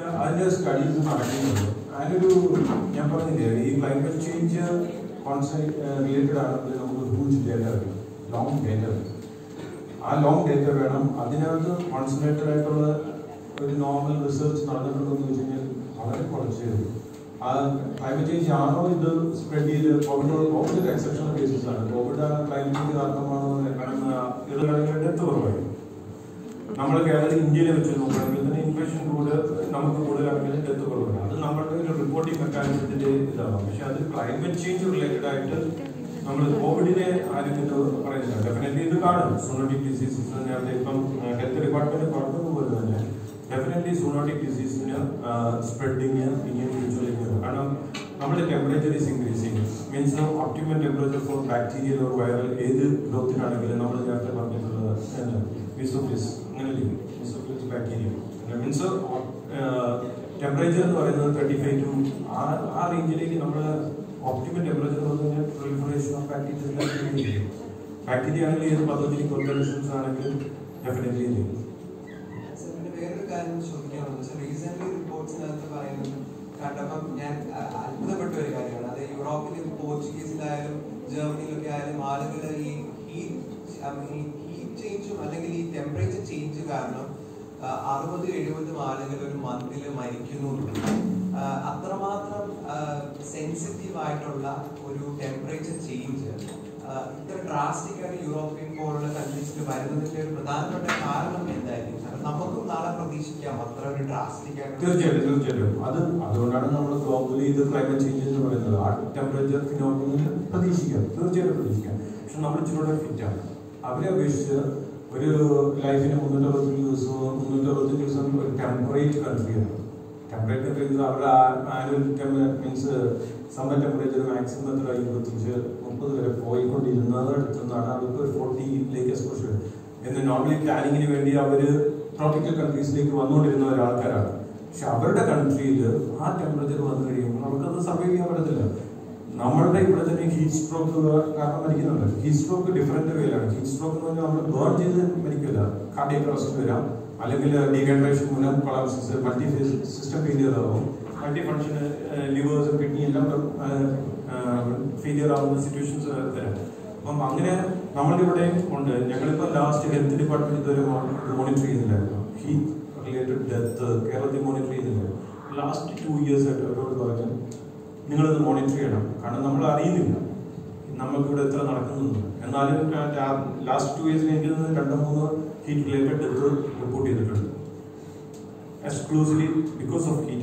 അതിന്റെ സ്റ്റഡീസ് നടക്കുന്നുണ്ട് അതിനൊരു ഞാൻ പറഞ്ഞില്ലേ ഈ ക്ലൈമറ്റ് ചേഞ്ച് കോൺസെപ്റ്റ് റിലേറ്റഡ് ആണെങ്കിൽ നമുക്ക് ഹ്യൂജ് ഡേറ്റ വേണം ലോങ് ഡേറ്റ വേണം ആ ലോങ് ഡേറ്റ വേണം അതിനകത്ത് കോൺസെൻട്രേറ്റഡ് ആയിട്ടുള്ള ഒരു നോർമൽ റിസർച്ച് നടന്നിട്ടുണ്ടോ എന്ന് വെച്ച് കഴിഞ്ഞാൽ വളരെ കുറച്ചേ ഉള്ളൂ ആ ക്ലൈമറ്റ് ചേഞ്ച് ആണോ ഇത് സ്പ്രെഡ് ചെയ്ത് കോവിഡ് കോവിഡ് ഒരു എക്സെപ്ഷണൽ കേസസ് ആണ് കോവിഡ് ക്ലൈമറ്റ് ചേഞ്ച് കാരണമാണോ കാരണം ഇത് ഡെത്ത് കുറവായി നമ്മൾ കേരളത്തിൽ ഇന്ത്യയിലെ വെച്ച് നോക്കുകയാണെങ്കിൽ തന്നെ ഇൻഫെക്ഷൻ കൂടുതൽ നമുക്ക് കൂടുതലാണെങ്കിൽ ഡെത്ത് കുറവുണ്ട് അത് നമ്മളുടെ ഒരു റിപ്പോർട്ടിംഗ് മെക്കാനിസത്തിന്റെ ഇതാണ് പക്ഷെ അത് ക്ലൈമറ്റ് ചേഞ്ച് റിലേറ്റഡ് ആയിട്ട് നമ്മൾ കോവിഡിനെ ആരെങ്കിലും പറയുന്നില്ല ഡെഫിനറ്റ്ലി ഇത് കാണും സൂണോട്ടിക് ഡിസീസസ് നേരത്തെ ഇപ്പം ഹെൽത്ത് ഡിപ്പാർട്ട്മെന്റ് പറഞ്ഞത് പോലെ തന്നെ ഡെഫിനറ്റ്ലി സൂണോട്ടിക് ഡിസീസിന് സ്പ്രെഡിങ് ഇനിയും ഫ്യൂച്ചറിൽ കാരണം നമ്മുടെ temperature is increasing means optimal temperature for bacterial or viral ഏത് ഗ്രോത്തിനാണെങ്കിലും നമ്മൾ നേരത്തെ പറഞ്ഞിട്ടുള്ളത് മിസോഫിസ് അങ്ങനെ മിസോഫിസ് ബാക്ടീരിയ മീൻസ് ടെമ്പറേച്ചർ എന്ന് പറയുന്നത് തേർട്ടി ഫൈവ് ടു ആ ആ റേഞ്ചിലേക്ക് നമ്മൾ ഒപ്റ്റിമൽ ടെമ്പറേച്ചർ എന്ന് പറഞ്ഞാൽ പ്രൊലിഫറേഷൻ ഓഫ് ബാക്ടീരിയ ബാക്ടീരിയ ആണെങ്കിലും ഏത് പദ്ധതിക്ക് ഓർഗാനിസംസ് ആണെങ്കിലും ഡെഫിനറ്റ്ലി ചെയ്യും സർ, പിന്നെ വേറൊരു കാര്യം ചോദിക്കാനുള്ളത് സർ റീസെന്റ് റിപ്പോർട്ട്സിനകത്ത് പറയുന്നത് കണ്ടപ്പം ഞാൻ അ- അത്ഭുതപ്പെട്ട ഒരു കാര്യമാണ് അത് യൂറോപ്പിലും പോർച്ചുഗീസിലായാലും ജർമ്മനിയിലൊക്കെ ആയാലും ആളുകൾ ഈ ഹീറ്റ് ഹീറ്റ് ചേഞ്ചും അല്ലെങ്കിൽ ഈ ടെമ്പറേച്ചർ ചേഞ്ച് കാരണം ആ, അറുപത് എഴുപതും ആളുകൾ ഒരു മന്തിൽ മരിക്കുന്നു ആ, അത്രമാത്രം സെൻസിറ്റീവ് ആയിട്ടുള്ള ഒരു ടെമ്പറേച്ചർ ചേഞ്ച് ഇത്ര ഡ്രാസ്റ്റിക് ആയിട്ട് യൂറോപ്യൻ പോലുള്ള കൺട്രീസിൽ വരുന്നതിന്റെ ഒരു പ്രധാനപ്പെട്ട കാരണം എന്തായിരിക്കും കാരണം നമുക്കും നാളെ പ്രതീക്ഷിക്കാം അത്ര ഒരു ഡ്രാസ്റ്റിക് ആയിട്ട് തീർച്ചയായിട്ടും തീർച്ചയായിട്ടും അത് അതുകൊണ്ടാണ് നമ്മൾ ഗ്ലോബലി ഇത് ക്ലൈമറ്റ് ചേഞ്ച് എന്ന് പറയുന്നത് ആ ടെമ്പറേച്ചർ ഫിനോമിനൽ പ്രതീക്ഷിക്കാം തീർച്ചയായിട്ടും പ്രതീക്ഷിക്കാം പക്ഷെ നമ്മൾ ഇച്ചിരൂടെ ഫിറ്റ് ആണ് അവരെ അപേക്ഷിച്ച് ഒരു ലൈഫിന് മുന്നൂറ്ററുപത്തഞ്ച് ദിവസവും മുന്നൂറ്ററുപത്തഞ്ച് ദിവസം ഒരു ടെമ്പറേറ്റ് കൺട്രിയാണ് ടെമ്പറേറ്റ് കൺട്രി അവരുടെ annual means summer temperature maximum എത്ര ഇരുപത്തഞ്ച് മുപ്പത് വരെ പോയിക്കൊണ്ടിരുന്നത് അടുത്തുനിന്നാണ് അവർക്ക് ഒരു ഫോർട്ടിയിലേക്ക് എക്സ്പോഷർ എന്ന് നോർമലി പ്ലാനിങ്ങിന് വേണ്ടി അവര് ട്രോപ്പിക്കൽ കൺട്രീസിലേക്ക് വന്നുകൊണ്ടിരുന്ന ഒരാൾക്കാരാണ് പക്ഷെ അവരുടെ കൺട്രിയിൽ ആ ടെമ്പറേച്ചർ വന്നു കഴിയുമ്പോൾ നമുക്കത് സർവൈവ് ചെയ്യാൻ പറ്റത്തില്ല നമ്മളുടെ ഇവിടെ തന്നെ ഹീറ്റ് സ്ട്രോക്ക് കാരണം മരിക്കുന്നുണ്ട് ഹീറ്റ് സ്ട്രോക്ക് ഡിഫറെന്റ് വേയിലാണ് ഹീറ്റ് സ്ട്രോക്ക് എന്ന് പറഞ്ഞാൽ നമ്മൾ ബേൺ ചെയ്ത് മരിക്കില്ല കാർഡിയക് അറസ്റ്റ് വരാം അല്ലെങ്കിൽ ഡീഹൈഡ്രേഷൻ മൂലം കൊളാപ്സിസ് മൾട്ടി സിസ്റ്റം ഫെയിലിയർ ആവും മൾട്ടി ഫങ്ഷൻ ലിവേഴ്സും കിഡ്നി എല്ലാം ഫെയിലിയർ ആവുന്ന സിറ്റുവേഷൻസ് വരാം അപ്പം അങ്ങനെ നമ്മളുടെ ഇവിടെ ഉണ്ട് ഞങ്ങളിപ്പോൾ ലാസ്റ്റ് ഹെൽത്ത് ഡിപ്പാർട്ട്മെന്റ് ഇതുവരെ മോണിറ്റർ ചെയ്തില്ലായിരുന്നു ഹീറ്റ് റിലേറ്റഡ് ഡെത്ത് കേരളത്തിൽ മോണിറ്റർ ചെയ്തില്ല ലാസ്റ്റ് ടു ഇയേഴ്സ് ആയിട്ട് അവരോട് പറഞ്ഞു നിങ്ങളിത് മോണിറ്റർ ചെയ്യണം കാരണം നമ്മൾ അറിയുന്നില്ല നമുക്കിവിടെ എത്ര നടക്കുന്നുണ്ട് എന്നാലും ലാസ്റ്റ് ടു ഇയേഴ്സിൽ എനിക്ക് തോന്നുന്നു രണ്ടോ മൂന്നോ ഹീറ്റ് റിലേറ്റഡ് ഡെത്ത് റിപ്പോർട്ട് ചെയ്തിട്ടുണ്ട് എക്സ്ക്ലൂസീവ്ലി ബിക്കോസ് ഓഫ് ഹീറ്റ്